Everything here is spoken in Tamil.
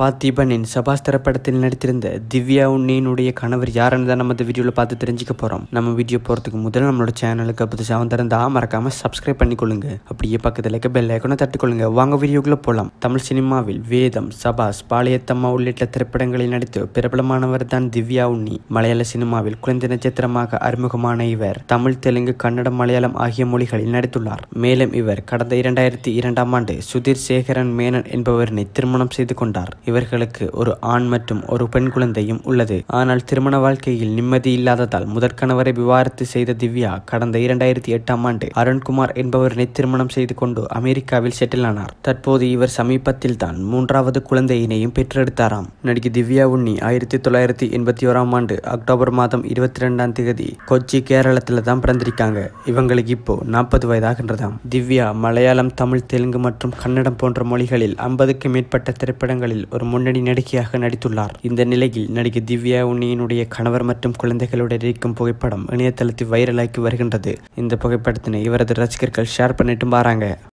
பார்த்திபனின் சபாஸ் திரைப்படத்தில் நடித்திருந்த திவ்யா உன்னியினுடைய கணவர் யாருன்னு தான் நம்ம இந்த வீடியோவில் பார்த்து தெரிஞ்சுக்க போகிறோம் நம்ம வீடியோ போகிறதுக்கு முதல்ல நம்மளோட சேனலுக்கு புதுசாக வந்திருந்தா மறக்காம சப்ஸ்கிரைப் பண்ணிக்கொள்ளுங்க அப்படியே பக்கத்தில் இருக்க பெல் ஐக்கனை தட்டிக்கொள்ளுங்க வாங்க வீடியோக்குள்ளே போகலாம் தமிழ் சினிமாவில் வேதம் சபாஸ் பாளையத்தம்மா உள்ளிட்ட திரைப்படங்களில் நடித்து பிரபலமானவர் தான் திவ்யா உன்னி மலையாள சினிமாவில் குழந்தை நட்சத்திரமாக அறிமுகமான இவர் தமிழ் தெலுங்கு கன்னடம் மலையாளம் ஆகிய மொழிகளில் நடித்துள்ளார் மேலும் இவர் கடந்த இரண்டாயிரத்தி இரண்டாம் ஆண்டு சுதீர் சேகரன் மேனன் என்பவரினை திருமணம் செய்து கொண்டார் இவர்களுக்கு ஒரு ஆண் மற்றும் ஒரு பெண் குழந்தையும் உள்ளது ஆனால் திருமண வாழ்க்கையில் நிம்மதி இல்லாததால் முதற் கணவரை விவாகரத்து செய்த திவ்யா கடந்த இரண்டாயிரத்தி எட்டாம் ஆண்டு அருண்குமார் என்பவரினை திருமணம் செய்து கொண்டு அமெரிக்காவில் செட்டில் ஆனார் தற்போது இவர் சமீபத்தில் தான் மூன்றாவது குழந்தையினையும் பெற்றெடுத்தாராம் நடிகை திவ்யா உன்னி ஆயிரத்தி தொள்ளாயிரத்தி எண்பத்தி ஓராம் ஆண்டு அக்டோபர் மாதம் இருபத்தி ரெண்டாம் தேதி கொச்சி கேரளத்தில் தான் பிறந்திருக்காங்க இவங்களுக்கு இப்போ நாற்பது வயதாகின்றதாம் திவ்யா மலையாளம் தமிழ் தெலுங்கு மற்றும் கன்னடம் போன்ற மொழிகளில் ஐம்பதுக்கு மேற்பட்ட திரைப்படங்களில் ஒரு முன்னணி நடிகையாக நடித்துள்ளார் இந்த நிலையில் நடிகை திவ்யா உன்னியினுடைய கணவர் மற்றும் குழந்தைகளுடன் இருக்கும் புகைப்படம் இணையதளத்தில் வைரலாகி வருகின்றது இந்த புகைப்படத்தினை இவரது ரசிகர்கள் ஷேர் பண்ணிட்டு வராங்க